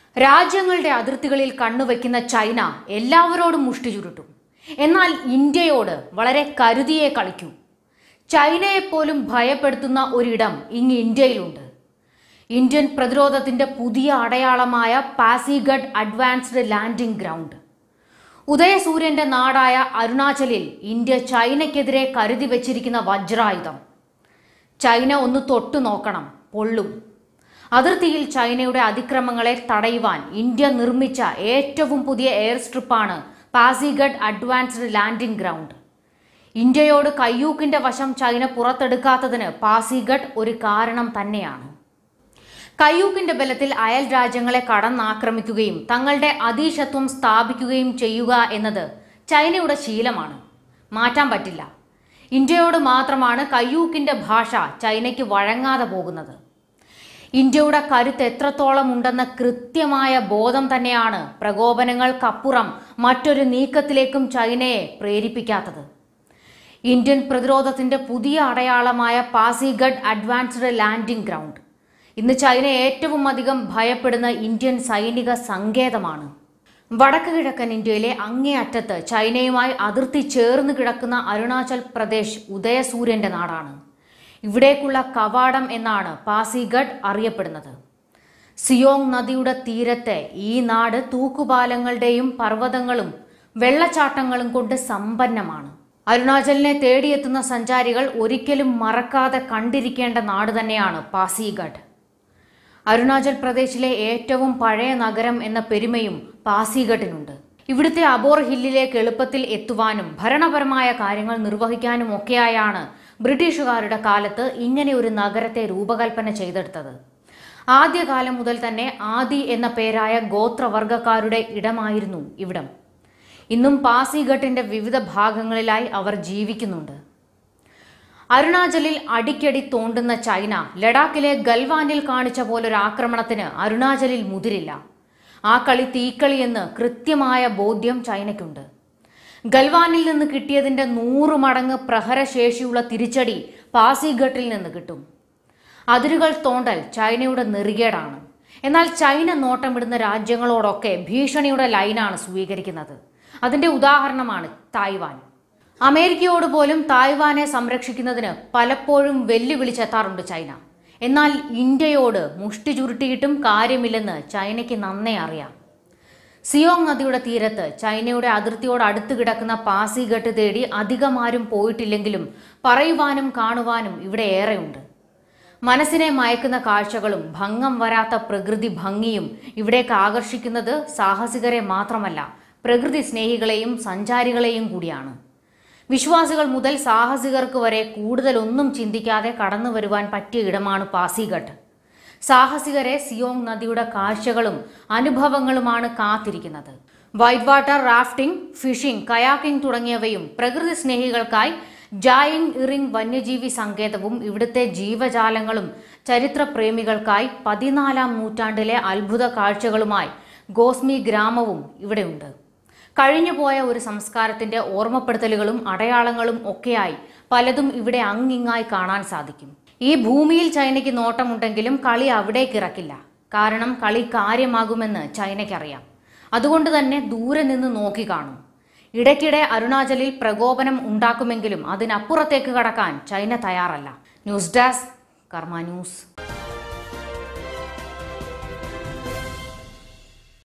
രാജ്യങ്ങളുടെ അതിർത്തികളിൽ കണ്ണുവെക്കുന്ന ചൈന എല്ലാവരോടും മുഷ്ടി ചുരുട്ടും എന്നാൽ ഇന്ത്യയോട് വളരെ കരുതിയേ കളിക്കൂ ചൈനയെപ്പോലും ഭയപ്പെടുത്തുന്ന ഒരിടം ഇങ്ങ് ഇന്ത്യയിലുണ്ട് ഇന്ത്യൻ പ്രതിരോധത്തിന്റെ പുതിയ അടയാളമായ പാസിഗഡ് അഡ്വാൻസ്ഡ് ലാൻഡിംഗ് ഗ്രൗണ്ട് ഉദയസൂര്യന്റെ നാടായ അരുണാചലിൽ ഇന്ത്യ ചൈനയ്ക്കെതിരെ കരുതി വച്ചിരിക്കുന്ന വജ്രായുധം ചൈന ഒന്ന് തൊട്ടു നോക്കണം പൊള്ളും അതിർത്തിയിൽ ചൈനയുടെ അതിക്രമങ്ങളെ തടയുവാൻ ഇന്ത്യ നിർമ്മിച്ച ഏറ്റവും പുതിയ എയർ സ്ട്രിപ്പാണ് പാസിഗഡ് അഡ്വാൻസ്ഡ് ലാൻഡിംഗ് ഗ്രൗണ്ട് ഇന്ത്യയോട് കയ്യൂക്കിന്റെ വശം ചൈന പുറത്തെടുക്കാത്തതിന് പാസിഗഡ് ഒരു കാരണം തന്നെയാണ് കയ്യൂക്കിന്റെ ബലത്തിൽ അയൽ രാജ്യങ്ങളെ കടന്നാക്രമിക്കുകയും തങ്ങളുടെ അതീശത്വം സ്ഥാപിക്കുകയും ചെയ്യുക എന്നത് ചൈനയുടെ ശീലമാണ് മാറ്റാൻ പറ്റില്ല ഇന്ത്യയോട് മാത്രമാണ് കയ്യൂക്കിന്റെ ഭാഷ ചൈനയ്ക്ക് വഴങ്ങാതെ പോകുന്നത് ഇന്ത്യയുടെ കരുത്ത് എത്രത്തോളം ഉണ്ടെന്ന കൃത്യമായ ബോധം തന്നെയാണ് പ്രകോപനങ്ങൾക്കപ്പുറം മറ്റൊരു നീക്കത്തിലേക്കും ചൈനയെ പ്രേരിപ്പിക്കാത്തത് ഇന്ത്യൻ പ്രതിരോധത്തിന്റെ പുതിയ അടയാളമായ പാസിഗഡ് അഡ്വാൻസ്ഡ് ലാൻഡിംഗ് ഗ്രൗണ്ട് ഇന്ന് ചൈന ഏറ്റവും അധികം ഭയപ്പെടുന്ന ഇന്ത്യൻ സൈനിക സങ്കേതമാണ് വടക്ക് കിഴക്കൻ ഇന്ത്യയിലെ അങ്ങേയറ്റത്ത് ചൈനയുമായി അതിർത്തി ചേർന്ന് കിടക്കുന്ന അരുണാചൽ പ്രദേശ് ഉദയസൂര്യന്റെ നാടാണ് ഇവിടേക്കുള്ള കവാടം എന്നാണ് പാസിഗഡ് അറിയപ്പെടുന്നത് സിയോങ് നദിയുടെ തീരത്തെ ഈ നാട് തൂക്കുപാലങ്ങളുടെയും പർവ്വതങ്ങളും വെള്ളച്ചാട്ടങ്ങളും കൊണ്ട് സമ്പന്നമാണ് അരുണാചലിനെ തേടിയെത്തുന്ന സഞ്ചാരികൾ ഒരിക്കലും മറക്കാതെ കണ്ടിരിക്കേണ്ട നാട് തന്നെയാണ് പാസിഗഡ് അരുണാചൽ പ്രദേശിലെ ഏറ്റവും പഴയ നഗരം എന്ന പെരുമയും പാസിഗഡിനുണ്ട് ഇവിടുത്തെ അബോർ ഹില്ലിലേക്ക് എളുപ്പത്തിൽ എത്തുവാനും ഭരണപരമായ കാര്യങ്ങൾ നിർവഹിക്കാനും ഒക്കെയായാണ് ബ്രിട്ടീഷുകാരുടെ കാലത്ത് ഇങ്ങനെ ഒരു നഗരത്തെ രൂപകൽപ്പന ചെയ്തെടുത്തത് ആദ്യകാലം മുതൽ തന്നെ ആദി എന്ന പേരായ ഗോത്രവർഗക്കാരുടെ ഇടമായിരുന്നു ഇവിടം ഇന്നും പാസിഘട്ടിന്റെ വിവിധ ഭാഗങ്ങളിലായി അവർ ജീവിക്കുന്നുണ്ട് അരുണാചലിൽ അടിക്കടി തോണ്ടുന്ന ചൈന ലഡാക്കിലെ ഗൽവാനിൽ കാണിച്ച പോലൊരു ആക്രമണത്തിന് അരുണാചലിൽ മുതിരില്ല ആ കളി തീക്കളി എന്ന് കൃത്യമായ ബോധ്യം ചൈനയ്ക്കുണ്ട് ഗൽവാനിൽ നിന്ന് കിട്ടിയതിന്റെ നൂറ് മടങ്ങ് പ്രഹരശേഷിയുള്ള തിരിച്ചടി പാസിഘട്ടിൽ നിന്ന് കിട്ടും അതിരുകൾ തോണ്ടൽ ചൈനയുടെ നെറികേടാണ് എന്നാൽ ചൈന നോട്ടമിടുന്ന രാജ്യങ്ങളോടൊക്കെ ഭീഷണിയുടെ ലൈനാണ് സ്വീകരിക്കുന്നത് അതിന്റെ ഉദാഹരണമാണ് തായ്വാൻ അമേരിക്കയോട് പോലും തായ്വാനെ സംരക്ഷിക്കുന്നതിന് പലപ്പോഴും വെല്ലുവിളിച്ചെത്താറുണ്ട് ചൈന എന്നാൽ ഇന്ത്യയോട് മുഷ്ടി ചുരുട്ടിയിട്ടും കാര്യമില്ലെന്ന് ചൈനയ്ക്ക് നന്നേ അറിയാം സിയോങ് നദിയുടെ തീരത്ത് ചൈനയുടെ അതിർത്തിയോട് അടുത്ത് കിടക്കുന്ന പാസിഘട്ട് തേടി അധികമാരും പോയിട്ടില്ലെങ്കിലും പറയുവാനും കാണുവാനും ഇവിടെ ഏറെയുണ്ട് മനസ്സിനെ മയക്കുന്ന കാഴ്ചകളും ഭംഗം വരാത്ത പ്രകൃതി ഭംഗിയും ഇവിടേക്ക് ആകർഷിക്കുന്നത് സാഹസികരെ മാത്രമല്ല പ്രകൃതി സ്നേഹികളെയും സഞ്ചാരികളെയും കൂടിയാണ് വിശ്വാസികൾ മുതൽ സാഹസികർക്ക് വരെ കൂടുതലൊന്നും ചിന്തിക്കാതെ കടന്നു വരുവാൻ പറ്റിയ ഇടമാണ് പാസിഘട്ട് സാഹസികരെ സിയോങ് നദിയുടെ കാഴ്ചകളും അനുഭവങ്ങളുമാണ് കാത്തിരിക്കുന്നത് white water rafting fishing kayaking തുടങ്ങിയവയും പ്രകൃതി സ്നേഹികൾക്കായി ജായിങ് ഇറിംഗ് വന്യജീവി സങ്കേതവും ഇവിടുത്തെ ജീവജാലങ്ങളും ചരിത്രപ്രേമികൾക്കായി പതിനാലാം നൂറ്റാണ്ടിലെ അത്ഭുത കാഴ്ചകളുമായി ഗോസ്മി ഗ്രാമവും ഇവിടെയുണ്ട് കഴിഞ്ഞുപോയ ഒരു സംസ്കാരത്തിന്റെ ഓർമ്മപ്പെടുത്തലുകളും അടയാളങ്ങളും ഒക്കെയായി പലതും ഇവിടെ അങ്ങിങ്ങായി കാണാൻ സാധിക്കും ഈ ഭൂമിയിൽ ചൈനയ്ക്ക് നോട്ടമുണ്ടെങ്കിലും കളി അവിടേക്ക് ഇറക്കില്ല കാരണം കളി കാര്യമാകുമെന്ന് ചൈനയ്ക്കറിയാം അതുകൊണ്ട് തന്നെ ദൂരെ നിന്ന് നോക്കി കാണും ഇടയ്ക്കിടെ അരുണാചലിൽ പ്രകോപനം ഉണ്ടാക്കുമെങ്കിലും അതിനപ്പുറത്തേക്ക് കടക്കാൻ ചൈന തയ്യാറല്ല ന്യൂസ് ഡെസ്ക് കർമ്മ ന്യൂസ്